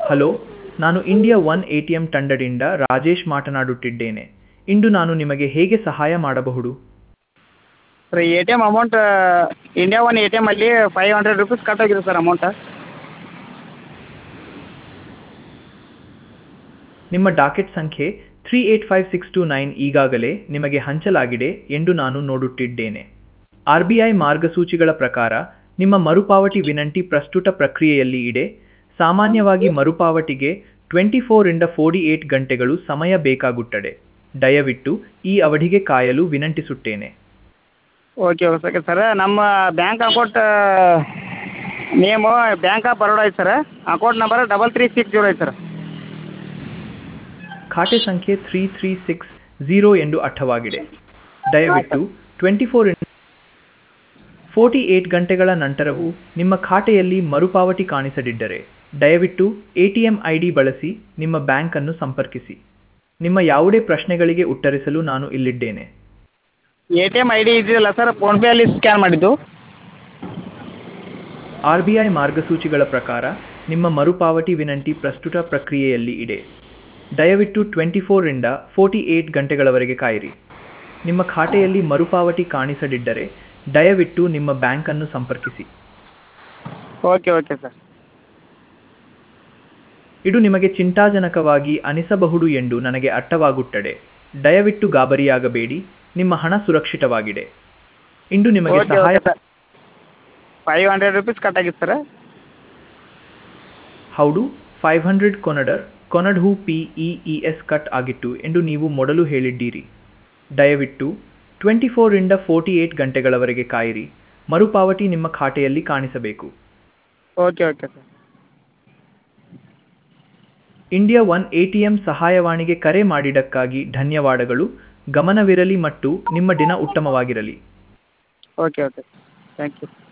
hello ನಾನು India one A T M ತಂಡದಿಂದ ರಾಜೇಶ್ ಮಾತನಾಡುತ್ತಿದ್ದೇನೆ ಇಂದು ನಾನು ನಿಮಗೆ ಹೇಗೆ ಸಹಾಯ ಮಾಡಬಹುದು sir A T M amount India one A T ಎಮ್ಮಲ್ಲಿ ಫೈವ್ ಹಂಡ್ರೆಡ್ ರುಪೀಸ್ ಕಟ್ ಆಗಿದೆ ಸರ್ ಅಮೌಂಟ ನಿಮ್ಮ ಡಾಕೆಟ್ ಸಂಖ್ಯೆ three eight five six two nine ಈಗಾಗಲೇ ನಿಮಗೆ ಹಂಚಲಾಗಿದೆ ಎಂದು ನಾನು ನೋಡುತ್ತಿದ್ದೇನೆ ಆರ್ ಬಿ ಐ ಮಾರ್ಗಸೂಚಿಗಳ ಪ್ರಕಾರ ನಿಮ್ಮ ಮರುಪಾವತಿ ವಿನಂತಿ ಪ್ರಸ್ತುತ ಪ್ರಕ್ರಿಯೆಯಲ್ಲಿ ಇದೆ ಸಾಮಾನ್ಯವಾಗಿ ಮರುಪಾವತಿಗೆ ಟ್ವೆಂಟಿ ಫೋರಿಂದ ಫೋರ್ಟಿ ಏಟ್ ಗಂಟೆಗಳು ಸಮಯ ಬೇಕಾಗುತ್ತದೆ ದಯವಿಟ್ಟು ಈ ಅವಧಿಗೆ ಕಾಯಲು ವಿನಂತಿಸುತ್ತೇನೆ ಓಕೆ ಓಕೆ ಸರ್ ನಮ್ಮ bank account name bank of Baroda ಐತೆ sir account number double three six zero ಐತೆ ಸರ್ ಖಾತೆ ಸಂಖ್ಯೆ ತ್ರೀ ತ್ರೀ ಸಿಕ್ಸ್ ಝೀರೋ ಎಂದು ಅರ್ಥವಾಗಿದೆ ದಯವಿಟ್ಟು ಟ್ವೆಂಟಿ ಫೋರ್ ಫೋರ್ಟಿ ಏಟ್ ಗಂಟೆಗಳ ನಂತರವೂ ನಿಮ್ಮ ಖಾತೆಯಲ್ಲಿ ಮರುಪಾವತಿ ಕಾಣಿಸದಿದ್ದರೆ ದಯವಿಟ್ಟು A T M I D ಬಳಸಿ ನಿಮ್ಮ ಬ್ಯಾಂಕನ್ನು ಸಂಪರ್ಕಿಸಿ ನಿಮ್ಮ ಯಾವುದೇ ಪ್ರಶ್ನೆಗಳಿಗೆ ಉತ್ತರಿಸಲು ನಾನು ಇಲ್ಲಿದ್ದೇನೆ A T M I D ಇದೆಯಲ್ಲ ಸರ್ ಫೋನ್ಪೇಯಲ್ಲಿ ಸ್ಕ್ಯಾನ್ ಮಾಡಿದ್ದು ಆರ್ ಬಿ ಐ ಮಾರ್ಗಸೂಚಿಗಳ ಪ್ರಕಾರ ನಿಮ್ಮ ಮರುಪಾವತಿ ವಿನಂತಿ ಪ್ರಸ್ತುತ ಪ್ರಕ್ರಿಯೆಯಲ್ಲಿ ಇದೆ ದಯವಿಟ್ಟು ಟ್ವೆಂಟಿ ಫೋರಿಂದ ಫೋರ್ಟಿ ಏಟ್ ಗಂಟೆಗಳವರೆಗೆ ಕಾಯಿರಿ ನಿಮ್ಮ ಖಾತೆಯಲ್ಲಿ ಮರುಪಾವತಿ ಕಾಣಿಸದಿದ್ದರೆ ದಯವಿಟ್ಟು ನಿಮ್ಮ ಬ್ಯಾಂಕನ್ನು ಸಂಪರ್ಕಿಸಿ ಓಕೆ ಓಕೆ ಸರ್ ಇದು ನಿಮಗೆ ಚಿಂತಾಜನಕವಾಗಿ ಅನಿಸಬಹುದು ಎಂದು ನನಗೆ ಅರ್ಥವಾಗುತ್ತದೆ ದಯವಿಟ್ಟು ಗಾಬರಿಯಾಗಬೇಡಿ ನಿಮ್ಮ ಹಣ ಸುರಕ್ಷಿತವಾಗಿದೆ ಇಂದು ನಿಮಗೆ ಓಕೆ ಸಹಾಯ okay sir five hundred rupees cut ಆಗಿತ್ತು ಸರ್ ಹೌದು ಫೈವ್ ಹಂಡ್ರೆಡ್ ಕೊನಡರ್ ಕೊನಡ್ ಹೂ ಪಿ ಇ ಇ ಎಸ್ ಕಟ್ ಆಗಿತ್ತು ಎಂದು ನೀವು ಮೊದಲು ಹೇಳಿದ್ದೀರಿ ದಯವಿಟ್ಟು ಟ್ವೆಂಟಿ ಫೋರಿಂದ ಫೋರ್ಟಿ ಏಟ್ ಗಂಟೆಗಳವರೆಗೆ ಕಾಯಿರಿ ಮರುಪಾವತಿ ನಿಮ್ಮ ಖಾತೆಯಲ್ಲಿ ಕಾಣಿಸಬೇಕು okay okay sir India one A T M ಸಹಾಯವಾಣಿಗೆ ಕರೆ ಮಾಡಿದ್ದಕ್ಕಾಗಿ ಧನ್ಯವಾದಗಳು ಗಮನವಿರಲಿ ಮತ್ತು ನಿಮ್ಮ ದಿನ ಉತ್ತಮವಾಗಿರಲಿ ಓಕೆ ಓಕೆ ಥ್ಯಾಂಕ್ ಯು